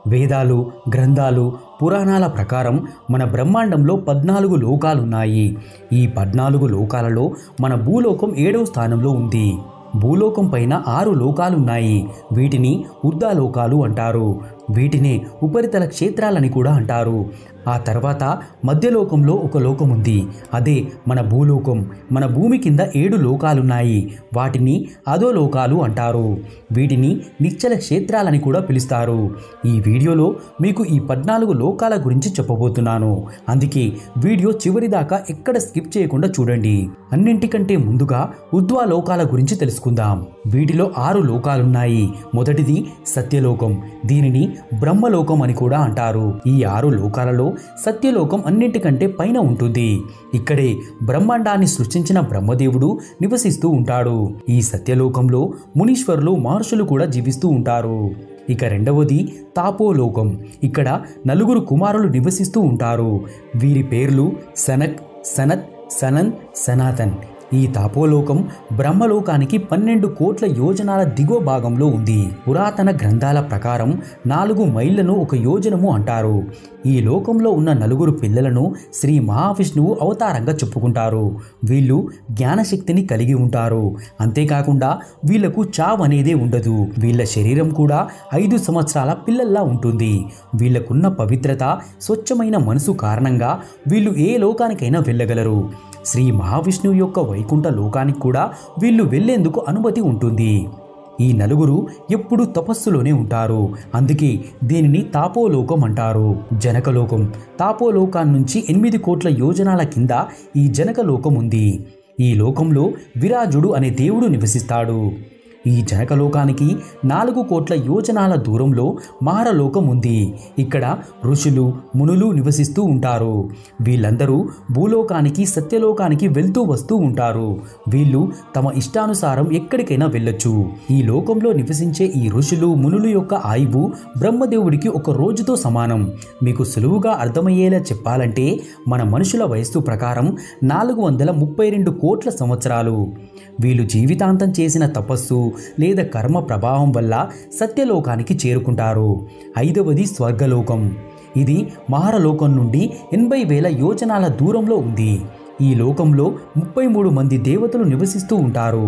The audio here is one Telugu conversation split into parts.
వేదాలు గ్రంథాలు పురాణాల ప్రకారం మన బ్రహ్మాండంలో పద్నాలుగు లోకాలున్నాయి ఈ పద్నాలుగు లోకాలలో మన భూలోకం ఏడవ స్థానంలో ఉంది భూలోకం పైన ఆరు లోకాలున్నాయి వీటిని ఉర్ధాలోకాలు అంటారు వీటిని ఉపరితల క్షేత్రాలని కూడా అంటారు ఆ తర్వాత మధ్యలోకంలో ఒక లోకం ఉంది అదే మన భూలోకం మన భూమి కింద ఏడు లోకాలున్నాయి వాటిని అధోలోకాలు అంటారు వీటిని నిశ్చల క్షేత్రాలని కూడా పిలుస్తారు ఈ వీడియోలో మీకు ఈ పద్నాలుగు లోకాల గురించి చెప్పబోతున్నాను అందుకే వీడియో చివరి దాకా ఎక్కడ స్కిప్ చేయకుండా చూడండి అన్నింటికంటే ముందుగా ఉద్వా లోకాల గురించి తెలుసుకుందాం వీటిలో ఆరు లోకాలున్నాయి మొదటిది సత్యలోకం దీనిని బ్రహ్మలోకం అని కూడా అంటారు ఈ ఆరు లోకాలలో సత్యలోకం అన్నింటికంటే పైన ఉంటుంది ఇక్కడే బ్రహ్మాండాన్ని సృష్టించిన బ్రహ్మదేవుడు నివసిస్తూ ఉంటాడు ఈ సత్యలోకంలో మునీశ్వరులు మహర్షులు కూడా జీవిస్తూ ఉంటారు ఇక రెండవది తాపోలోకం ఇక్కడ నలుగురు కుమారులు నివసిస్తూ ఉంటారు వీరి పేర్లు సనక్ సనత్ సనన్ సనాతన్ ఈ తాపోలోకం బ్రహ్మలోకానికి పన్నెండు కోట్ల యోజనాల దిగువ భాగంలో ఉంది పురాతన గ్రంథాల ప్రకారం నాలుగు మైళ్ళను ఒక యోజనము అంటారు ఈ లోకంలో ఉన్న నలుగురు పిల్లలను శ్రీ మహావిష్ణువు అవతారంగా చెప్పుకుంటారు వీళ్ళు జ్ఞానశక్తిని కలిగి ఉంటారు అంతేకాకుండా వీళ్లకు చావ్ అనేదే ఉండదు వీళ్ళ శరీరం కూడా ఐదు సంవత్సరాల పిల్లల్లా ఉంటుంది వీళ్ళకున్న పవిత్రత స్వచ్ఛమైన మనసు కారణంగా వీళ్ళు ఏ లోకానికైనా వెళ్ళగలరు శ్రీ మహావిష్ణువు యొక్క వైకుంఠ లోకానికి కూడా వీళ్ళు వెళ్లేందుకు అనుమతి ఉంటుంది ఈ నలుగురు ఎప్పుడూ తపస్సులోనే ఉంటారు అందుకే దీనిని తాపోలోకం అంటారు జనకలోకం తాపోలోకాన్నించి ఎనిమిది కోట్ల యోజనాల కింద ఈ జనకలోకం ఉంది ఈ లోకంలో విరాజుడు అనే దేవుడు నివసిస్తాడు ఈ జనకలోకానికి నాలుగు కోట్ల యోజనాల దూరంలో మహారలోకం ఉంది ఇక్కడ ఋషులు మునులు నివసిస్తూ ఉంటారు వీళ్ళందరూ భూలోకానికి సత్యలోకానికి వెళ్తూ వస్తూ ఉంటారు వీళ్ళు తమ ఇష్టానుసారం ఎక్కడికైనా వెళ్ళొచ్చు ఈ లోకంలో నివసించే ఈ ఋషులు మునులు యొక్క ఆయువు బ్రహ్మదేవుడికి ఒక రోజుతో సమానం మీకు సులువుగా అర్థమయ్యేలా చెప్పాలంటే మన మనుషుల వయస్సు ప్రకారం నాలుగు వందల ముప్పై రెండు కోట్ల సంవత్సరాలు వీళ్ళు జీవితాంతం చేసిన తపస్సు లేదా కర్మ ప్రభావం వల్ల సత్యలోకానికి చేరుకుంటారు ఐదవది స్వర్గలోకం ఇది మహారలోకం నుండి ఎనభై వేల యోజనాల దూరంలో ఉంది ఈ లోకంలో ముప్పై మూడు మంది దేవతలు నివసిస్తూ ఉంటారు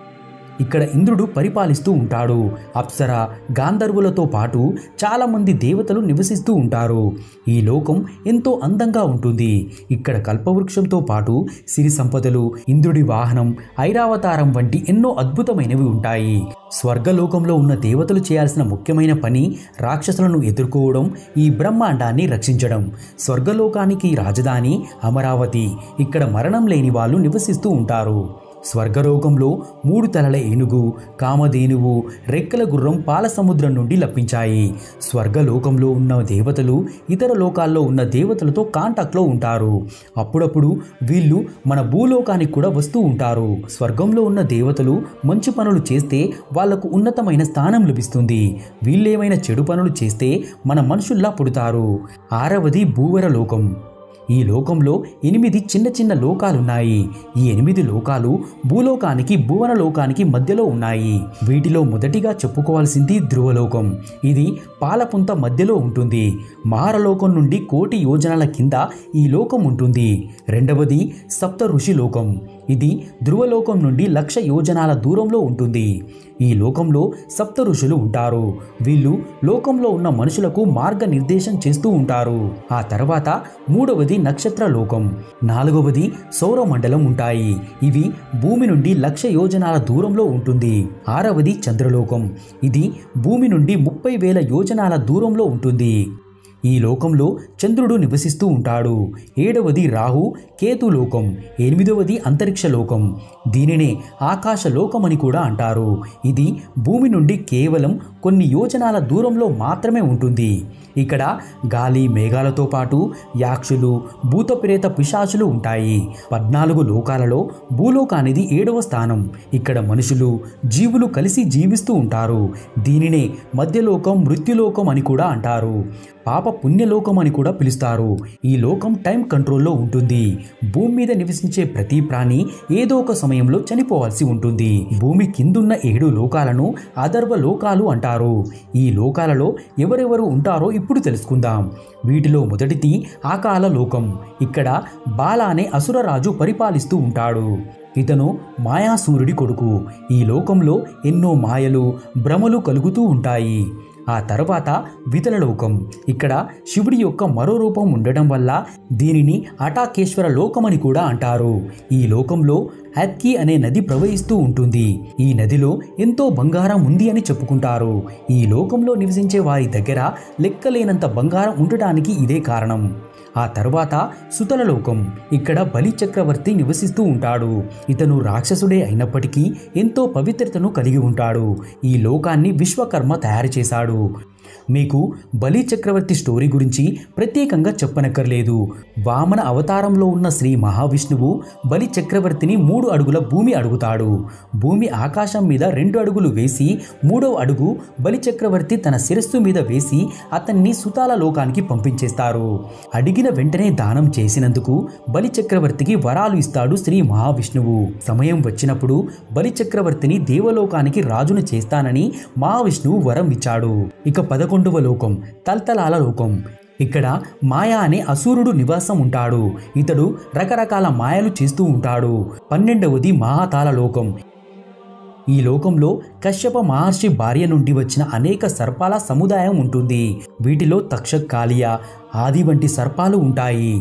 ఇక్కడ ఇంద్రుడు పరిపాలిస్తూ ఉంటాడు అప్సర గాంధర్వులతో పాటు చాలామంది దేవతలు నివసిస్తూ ఉంటారు ఈ లోకం ఎంతో అందంగా ఉంటుంది ఇక్కడ కల్పవృక్షంతో పాటు సిరి సంపదలు ఇంద్రుడి వాహనం ఐరావతారం వంటి ఎన్నో అద్భుతమైనవి ఉంటాయి స్వర్గలోకంలో ఉన్న దేవతలు చేయాల్సిన ముఖ్యమైన పని రాక్షసులను ఎదుర్కోవడం ఈ బ్రహ్మాండాన్ని రక్షించడం స్వర్గలోకానికి రాజధాని అమరావతి ఇక్కడ మరణం లేని వాళ్ళు నివసిస్తూ ఉంటారు స్వర్గలోకంలో మూడు తలల ఏనుగు కామధేనువు రెక్కల గుర్రం పాల సముద్రం నుండి లప్పించాయి స్వర్గలోకంలో ఉన్న దేవతలు ఇతర లోకాల్లో ఉన్న దేవతలతో కాంటాక్ట్లో ఉంటారు అప్పుడప్పుడు వీళ్ళు మన భూలోకానికి కూడా వస్తూ ఉంటారు స్వర్గంలో ఉన్న దేవతలు మంచి పనులు చేస్తే వాళ్లకు ఉన్నతమైన స్థానం లభిస్తుంది వీళ్ళేమైనా చెడు పనులు చేస్తే మన మనుషుల్లా పుడతారు ఆరవది భూవర లోకం ఈ లోకంలో ఎనిమిది చిన్న చిన్న లోకాలున్నాయి ఈ ఎనిమిది లోకాలు భూలోకానికి భువన లోకానికి మధ్యలో ఉన్నాయి వీటిలో మొదటిగా చెప్పుకోవాల్సింది ధ్రువలోకం ఇది పాలపుంత మధ్యలో ఉంటుంది మహారలోకం నుండి కోటి యోజనాల కింద ఈ లోకం ఉంటుంది రెండవది సప్త ఋషి లోకం ఇది ధ్రువలోకం నుండి లక్ష యోజనాల దూరంలో ఉంటుంది ఈ లోకంలో సప్త ఋషులు ఉంటారు వీళ్ళు లోకంలో ఉన్న మనుషులకు మార్గనిర్దేశం చేస్తూ ఉంటారు ఆ తర్వాత మూడవది నక్షత్ర లోకం నాలుగవది సౌరమండలం ఉంటాయి ఇవి భూమి నుండి లక్ష యోజనాల దూరంలో ఉంటుంది ఆరవది చంద్రలోకం ఇది భూమి నుండి ముప్పై వేల యోజనాల దూరంలో ఉంటుంది ఈ లోకంలో చంద్రుడు నివసిస్తూ ఉంటాడు ఏడవది రాహు కేతు లోకం ఎనిమిదవది అంతరిక్ష లోకం దీనినే ఆకాశ లోకం అని కూడా అంటారు ఇది భూమి నుండి కేవలం కొన్ని యోజనాల దూరంలో మాత్రమే ఉంటుంది ఇక్కడ గాలి మేఘాలతో పాటు యాక్షులు భూతప్రేత పిశాచులు ఉంటాయి పద్నాలుగు లోకాలలో భూలోకానిది ఏడవ స్థానం ఇక్కడ మనుషులు జీవులు కలిసి జీవిస్తూ ఉంటారు దీనినే మధ్యలోకం మృత్యులోకం అని కూడా అంటారు పాప పుణ్యలోకం అని కూడా పిలుస్తారు ఈ లోకం టైం కంట్రోల్లో ఉంటుంది భూమి మీద నివసించే ప్రతి ప్రాణి ఏదో ఒక సమయంలో చనిపోవాల్సి ఉంటుంది భూమి కిందున్న ఏడు లోకాలను అధర్వ లోకాలు అంటారు ఉంటారు ఈ లోకాలలో ఎవరెవరు ఉంటారో ఇప్పుడు తెలుసుకుందాం వీటిలో మొదటిది ఆకాల లోకం ఇక్కడ బాల అనే అసురరాజు పరిపాలిస్తూ ఉంటాడు ఇతను మాయాసూరుడి కొడుకు ఈ లోకంలో ఎన్నో మాయలు భ్రమలు కలుగుతూ ఉంటాయి ఆ తర్వాత వితల లోకం ఇక్కడ శివుడి యొక్క మరో రూపం ఉండడం వల్ల దీనిని అటాకేశ్వర లోకమని కూడా అంటారు ఈ లోకంలో హత్కి అనే నది ప్రవహిస్తూ ఉంటుంది ఈ నదిలో ఎంతో బంగారం ఉంది అని చెప్పుకుంటారు ఈ లోకంలో నివసించే వారి దగ్గర లెక్కలేనంత బంగారం ఉండటానికి ఇదే కారణం ఆ తర్వాత సుతల లోకం ఇక్కడ బలి చక్రవర్తి నివసిస్తూ ఉంటాడు ఇతను రాక్షసుడే అయినప్పటికీ ఎంతో పవిత్రతను కలిగి ఉంటాడు ఈ లోకాన్ని విశ్వకర్మ తయారు చేశాడు మీకు బలి చక్రవర్తి స్టోరీ గురించి ప్రత్యేకంగా చెప్పనక్కర్లేదు వామన అవతారంలో ఉన్న శ్రీ మహావిష్ణువు బలి చక్రవర్తిని మూడు అడుగుల భూమి అడుగుతాడు భూమి ఆకాశం మీద రెండు అడుగులు వేసి మూడవ అడుగు బలి చక్రవర్తి తన శిరస్సు మీద వేసి అతన్ని సుతాల లోకానికి పంపించేస్తారు అడిగిన వెంటనే దానం చేసినందుకు బలి చక్రవర్తికి వరాలు ఇస్తాడు శ్రీ మహావిష్ణువు సమయం వచ్చినప్పుడు బలి చక్రవర్తిని దేవలోకానికి రాజును చేస్తానని మహావిష్ణువు వరం ఇచ్చాడు ఇక పదకొండవ లోకం తల్తలాల లోకం ఇక్కడ మాయా అనే అసూరుడు నివాసం ఉంటాడు ఇతడు రకరకాల మాయలు చేస్తూ ఉంటాడు పన్నెండవది మహాతాల లోకం ఈ లోకంలో కశ్యప మహర్షి భార్య నుండి వచ్చిన అనేక సర్పాల సముదాయం ఉంటుంది వీటిలో తక్షక్ కాళియ ఆది వంటి సర్పాలు ఉంటాయి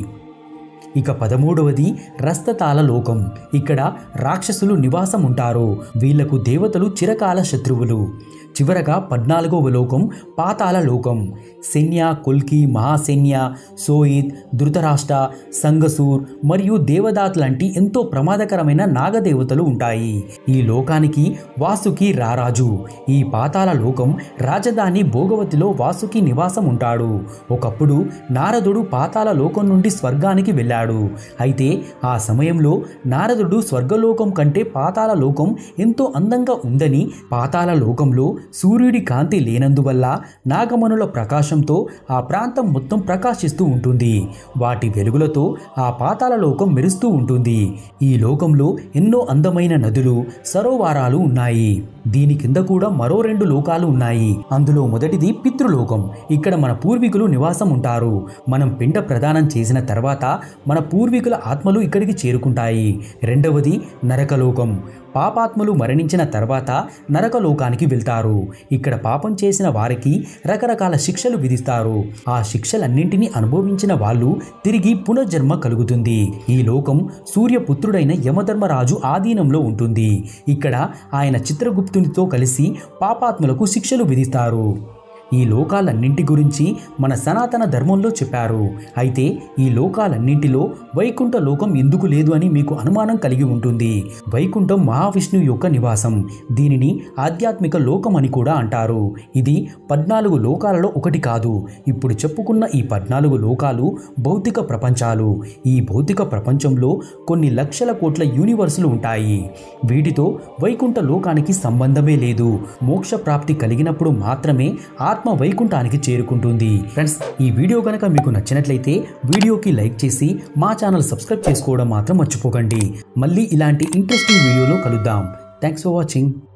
ఇక పదమూడవది రస్తతాల లోకం ఇక్కడ రాక్షసులు నివాసం ఉంటారు వీళ్లకు దేవతలు చిరకాల శత్రువులు చివరగా పద్నాలుగవ లోకం పాతాల లోకం శన్య కొల్కి మహాశన్య సోయిద్ ధృతరాష్ట్ర సంగసూర్ మరియు దేవదాత్ లాంటి ఎంతో ప్రమాదకరమైన నాగదేవతలు ఉంటాయి ఈ లోకానికి వాసుకి రారాజు ఈ పాతాల లోకం రాజధాని భోగవతిలో వాసుకి నివాసం ఉంటాడు ఒకప్పుడు నారదుడు పాతాల లోకం నుండి స్వర్గానికి వెళ్ళాడు అయితే ఆ సమయంలో నారదుడు స్వర్గలోకం కంటే పాతాల లోకం ఎంతో అందంగా ఉందని పాతాల లోకంలో సూర్యుడి కాంతి లేనందువల్ల నాగమణుల ప్రకాశంతో ఆ ప్రాంతం మొత్తం ప్రకాశిస్తూ ఉంటుంది వాటి వెలుగులతో ఆ పాతాల లోకం మెరుస్తూ ఉంటుంది ఈ లోకంలో ఎన్నో అందమైన నదులు సరోవరాలు ఉన్నాయి దీని కింద కూడా మరో రెండు లోకాలు ఉన్నాయి అందులో మొదటిది పితృలోకం ఇక్కడ మన పూర్వీకులు నివాసం ఉంటారు మనం పిండ ప్రదానం చేసిన తర్వాత మన పూర్వీకుల ఆత్మలు ఇక్కడికి చేరుకుంటాయి రెండవది నరకలోకం పాపాత్మలు మరణించిన తర్వాత నరకలోకానికి వెళ్తారు ఇక్కడ పాపం చేసిన వారికి రకరకాల శిక్షలు విధిస్తారు ఆ శిక్షలన్నింటినీ అనుభవించిన వాళ్ళు తిరిగి పునర్జన్మ కలుగుతుంది ఈ లోకం సూర్యపుత్రుడైన యమధర్మరాజు ఆధీనంలో ఉంటుంది ఇక్కడ ఆయన చిత్రగుప్తునితో కలిసి పాపాత్ములకు శిక్షలు విధిస్తారు ఈ లోకాలన్నింటి గురించి మన సనాతన ధర్మంలో చెప్పారు అయితే ఈ లోకాలన్నింటిలో వైకుంఠ లోకం ఎందుకు లేదు అని మీకు అనుమానం కలిగి ఉంటుంది వైకుంఠం మహావిష్ణువు యొక్క నివాసం దీనిని ఆధ్యాత్మిక లోకం అని కూడా అంటారు ఇది పద్నాలుగు లోకాలలో ఒకటి కాదు ఇప్పుడు చెప్పుకున్న ఈ పద్నాలుగు లోకాలు భౌతిక ప్రపంచాలు ఈ భౌతిక ప్రపంచంలో కొన్ని లక్షల కోట్ల యూనివర్సులు ఉంటాయి వీటితో వైకుంఠ లోకానికి సంబంధమే లేదు మోక్ష ప్రాప్తి కలిగినప్పుడు మాత్రమే ఆత్మ వైకుంఠానికి చేరుకుంటుంది ఫ్రెండ్స్ ఈ వీడియో కనుక మీకు నచ్చినట్లయితే వీడియోకి లైక్ చేసి మా ఛానల్ సబ్స్క్రైబ్ చేసుకోవడం మాత్రం మర్చిపోకండి మళ్ళీ ఇలాంటి ఇంట్రెస్టింగ్ వీడియోలో కలుద్దాం థ్యాంక్స్ ఫర్ వాచింగ్